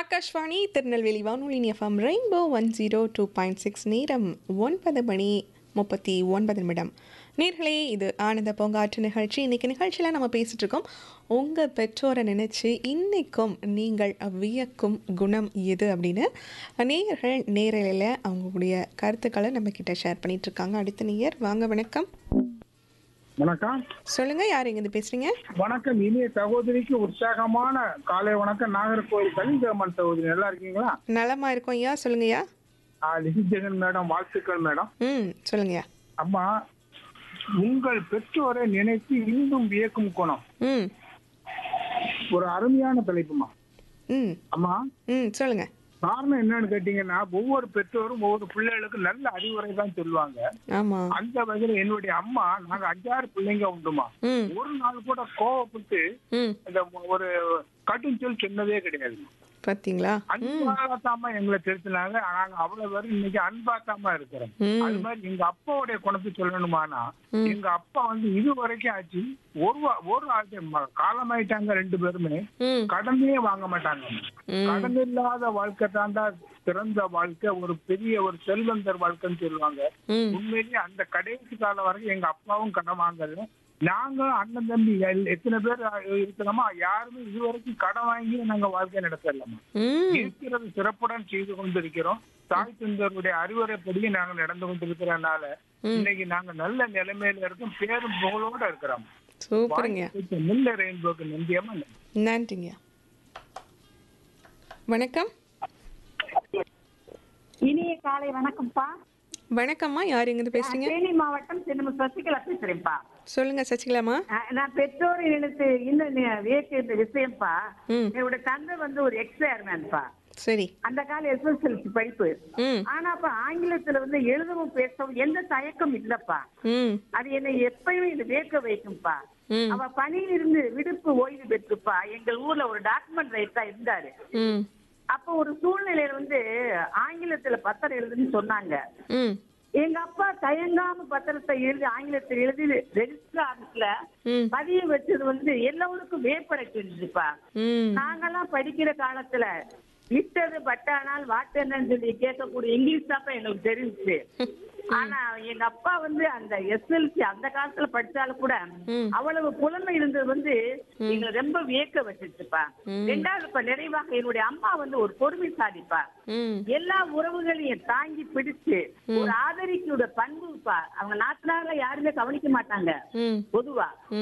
ஆகாஷ்வாணி திருநெல்வேலி வானொலி FM rainbow one zero two point six நேரம் ஒன்பது மணி முப்பத்தி ஒன்பது நிமிடம் நேர்களே இது ஆனந்த பூங்காற்று நிகழ்ச்சி இன்றைக்கி நிகழ்ச்சியில் நம்ம பேசிகிட்டு இருக்கோம் உங்கள் பெற்றோரை நினச்சி இன்றைக்கும் நீங்கள் வியக்கும் குணம் எது அப்படின்னு நேயர்கள் நேரலையில் அவங்களுடைய கருத்துக்களை நம்மக்கிட்ட ஷேர் பண்ணிட்டு இருக்காங்க அடுத்த நேயர் வாங்க வணக்கம் வணக்கம் சொல்லுங்கள் யார் எங்கேருந்து பேசுகிறீங்க வணக்கம் இனிய சகோதரிக்கு உற்சாகமான காலை வணக்கம் நாகர்கோவில் கலிங்கம்மன் சகோதரி நல்லா இருக்கீங்களா நலமாக இருக்கோம் ஐயா சொல்லுங்கய்யா ஆ, லிசி ஜெகன் மேடம் வாழ்த்துக்கள் மேடம் ம் சொல்லுங்கய்யா அம்மா உங்கள் பெற்றோரை நினைத்து இன்னும் வியக்கும் குணம் ம் ஒரு அருமையான தலைப்புமா ம் அம்மா ம் சொல்லுங்கள் காரணம் என்னன்னு கேட்டீங்கன்னா ஒவ்வொரு பெற்றோரும் ஒவ்வொரு பிள்ளைகளுக்கும் நல்ல அறிவுரை தான் சொல்லுவாங்க ஆமாம் அந்த வகையில் என்னுடைய அம்மா நாங்க அஞ்சாறு பிள்ளைங்க உண்டுமா ம் ஒரு நாள் கூட கோவப்பட்டு ம் இந்த ஒரு கட்டும் சொல் சொன்னதே கிடையாது பார்த்தீங்களா அன்பாத்தாம எங்களை திருத்தினாங்க நாங்க அவ்வளவு பேரும் இன்னைக்கு அன்பாத்தாம இருக்கிறோம் ம் அது மாதிரி எங்க அப்பாவுடைய குணத்தை சொல்லணுமானா ம். எங்க அப்பா வந்து இது வரைக்கும் ஆச்சு ஒரு வா- ஒரு ஆச்சு ம- காலமாயிட்டாங்க ரெண்டு பேருமே ம் கடனே வாங்க மாட்டாங்க ம் கடன் இல்லாத வாழ்க்கை தாண்டா சிறந்த வாழ்க்கை ஒரு பெரிய ஒரு செல்வந்தர் வாழ்க்கைன்னு சொல்லுவாங்க ம் உண்மையிலேயே அந்த கடைசி காலம் வரைக்கும் எங்க அப்பாவும் கடன் வாங்கல நாங்க அண்ணன் தம்பி எல்- எத்தனை பேர் இருக்கிறோமோ யாருமே இதுவரைக்கும் கடன் வாங்கி நாங்க வாழ்க்கை நடத்தலாமா ம் இருக்கிறது சிறப்புடன் செய்து கொண்டிருக்கிறோம் தாய் தந்தருடைய அறிவுரைப்படியே நாங்க நடந்து கொண்டிருக்கிறனால ம். இன்னைக்கு நாங்க நல்ல நிலைமையில இருக்கோம் பேரும் புகழோட இருக்கிறோம் சூப்பருங்க முல்லை ரெயின்போக்கு நம்பியமா நன்றிங்க வணக்கம் இனிய காலை வணக்கம்ப்பா வணக்கம்மா யார் எங்கேருந்து பேசுறீங்க தேனி மாவட்டம் சின்ன சசிகலா பேசுறேன்ப்பா சொல்லுங்க சசிகலாமா அஹ் நான் பெற்றோரை நினைத்து இன்னும் நி- வியக்கிற விஷயம்ப்பா ம் என்னோட தந்தை வந்து ஒரு எக்ஸ் ஏர்மேன்ப்பா சரி அந்த கால எஸ்எஸ்எல்சி படிப்பு ம் ஆனா அப்ப ஆங்கிலத்துல வந்து எழுதவும் பேசவும் எந்த தயக்கம் இல்லப்பா ம் அது என்னை எப்பயுமே இது வியக்க வைக்கும்பா ம் அவ பணியிலிருந்து விடுப்பு ஓய்வு பெற்றுப்பா எங்கள் ஊர்ல ஒரு டாக்குமெண்ட் ரைட்டா இருந்தாரு ம் அப்ப ஒரு சூழ்நிலையில வந்து ஆங்கிலத்துல பத்திரம் எழுதுன்னு சொன்னாங்க ம் எங்க அப்பா தயங்காம பத்திரத்தை எழுதி ஆங்கிலத்தில் எழுதி ரெஜிஸ்டர் ஆபீஸ்ல ம் பதிய வச்சது வந்து எல்லாருக்கும் வேப்படை செஞ்சுப்பா ம் நாங்கெல்லாம் படிக்கிற காலத்துல விட்டது பட்டானால் வாட்டன்னு சொல்லி கேட்கக்கூடிய இங்கிலீஷ் தான் எனக்கு தெரிஞ்சுச்சு ஆனா எங்க அப்பா வந்து அந்த எஸ்எல்சி அந்த காலத்துல படிச்சாலும் கூட ம். அவ்வளவு புலமை இருந்தது வந்து எங்களை ரொம்ப வியக்க வச்சுச்சுப்பா ம். ரெண்டாவது இப்ப நிறைவாக என்னுடைய அம்மா வந்து ஒரு பொறுமைசாலிப்பா ம் எல்லா உறவுகளையும் தாங்கி பிடிச்சு ஒரு ஆதரிக்கூட பண்புப்பா அவங்க நாட்டுனால யாருமே கவனிக்க மாட்டாங்க ம் பொதுவா